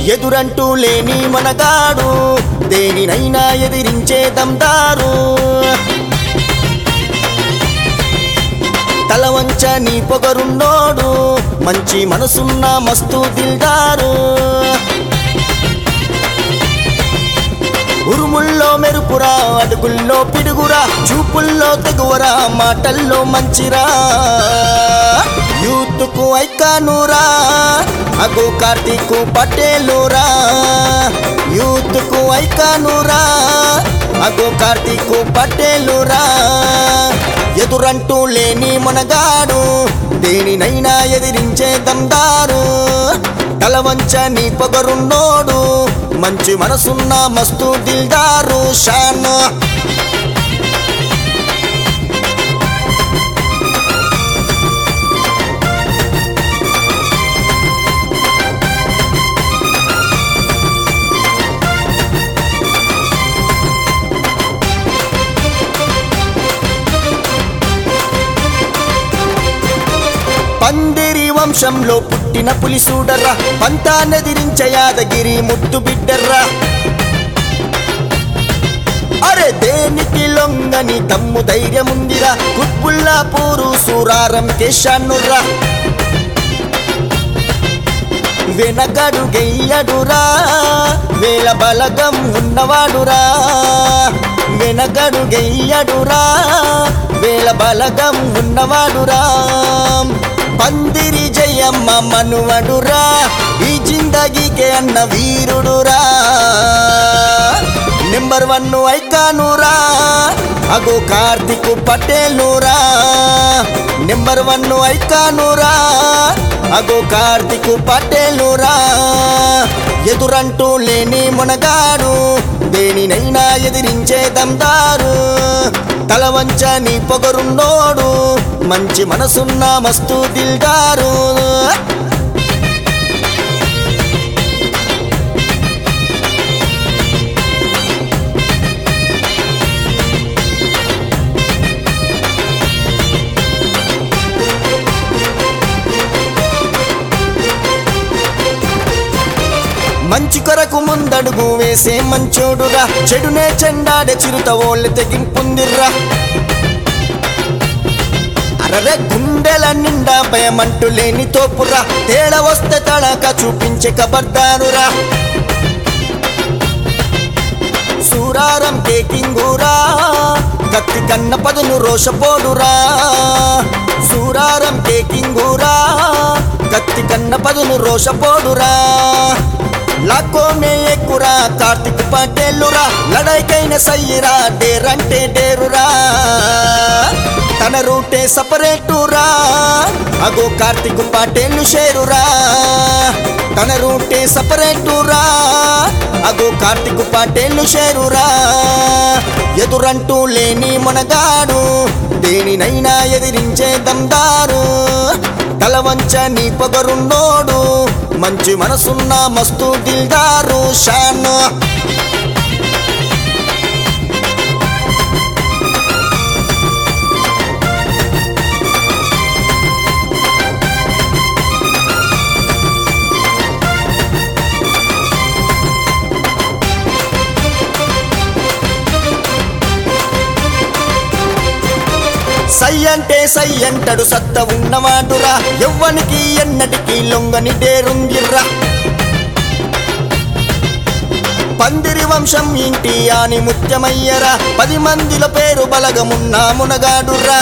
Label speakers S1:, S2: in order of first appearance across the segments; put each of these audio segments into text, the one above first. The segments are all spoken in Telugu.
S1: ఎదురంటూ లేని మనగాడు దేనినైనా ఎదిరించే దమ్దారు తల వంచ నీ పొగరున్నోడు మంచి మనసున్న మస్తు దిల్దారు ఉరుముల్లో మెరుపురా అడుగుల్లో పిడుగురా చూపుల్లో తెగువరా మాటల్లో మంచిరా యూత్కు ఐకానురా అగు కార్తీకు పటేలురా యూత్కు ఐకానురా అగు కార్తీకు పటేలురా ఎదురంటూ లేని మనగాడు దేనినైనా ఎదిరించే దమ్దారు తల వంచ నీ పొగరున్నోడు మంచి మనసున్న మస్తు దిల్దారు షాన్ పందిరి వంశంలో పుట్టిన పులిసూడర్రా పంతానెదిరించ యాదగిరి ముద్దు బిడ్డర్రా అరే దేనికి లొంగని తమ్ము ధైర్యముందిరా కుత్బుల్లా పూరు సూరారం కేశాన్నుర్రా వెనకడు గెయ్యడురా వేల బలగం ఉన్నవాడురా వెనకడు గెయ్యడురా వేల బలగం ఉన్నవాడురా పందిరి జయమ్మ మనువడురా ఈ జిందగీకే అన్న వీరుడురా నెంబర్ వన్ ఐకానురా అగో కార్తిక్ పటేలురా నెంబర్ వన్ ఐకానురా అగో కార్తిక్ పటేలురా ఎదురంటూ లేని మునగాడు దేనినైనా ఎదిరించే దమ్దారు తల వంచ నీ పొగరున్నోడు మంచి మనసున్న మస్తు దిల్దారు మంచి కొరకు ముందడుగు వేసే మంచోడురా చెడునే చెండాడే చిరుత ఓళ్ళ తెగింపుందిర్రా అరరే గుండెల నిండా భయమంటూ లేని తోపురా తేడా వస్తే తడక చూపించే కబర్దారురా సూరారం కేకింగురా కత్తి కన్న పదును రోషపోడురా సూరారం కేకింగురా కత్తి కన్న పదును రోషపోడురా లాకోనే ఎక్కురా కార్తిక్ పటేలురా లడైకైన సయ్యిరా డేరంటే డేరురా తన రూటే సపరేటురా అగో కార్తిక్ పటేలు షేరురా తన రూటే సపరేటురా అగో కార్తిక్ పటేలు షేరురా ఎదురంటూ లేని మనగాడు దేనినైనా ఎదిరించే దమ్దారు తల వంచ నీ పొగరున్నోడు మంచి మనసున్న మస్తు దిల్దారు షాన్ సై అంటే సై అంటడు సత్త ఉన్నవాడురా ఎవ్వనికి ఎన్నటికి లొంగని డేరుంగిర్రా పందిరి వంశం ఇంటి అని ముత్యమయ్యరా పది మందిల పేరు బలగమున్నా మునగాడురా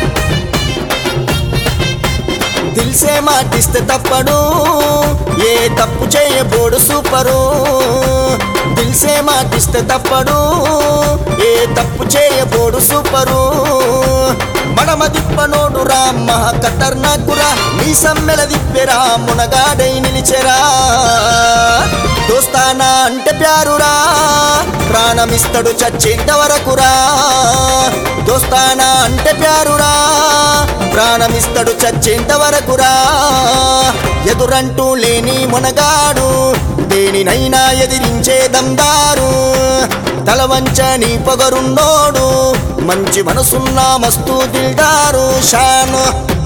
S1: దిల్సే మాటిస్తే తప్పడు ఏ తప్పు చేయబోడు సూపరు దిల్సే మాటిస్తే తప్పడు ఏ తప్పు చేయబోడు సూపరు మడమ దిప్పనోడు రా మహా ఖతర్నాకురా నీ సమ్మెల దిప్పెరా మునగాడై నిలిచెరా దోస్తానా అంటే ప్యారురా ప్రాణమిస్తడు చచ్చేంత వరకురా దోస్తానా అంటే ప్యారురా ప్రాణమిస్తడు చచ్చేంత వరకురా ఎదురంటూ లేని మునగాడు దేనినైనా ఎదిరించే దమ్దారు తల వంచ నీ పొగరున్నోడు మంచి మనసున్న మస్తు దిల్దారు షాను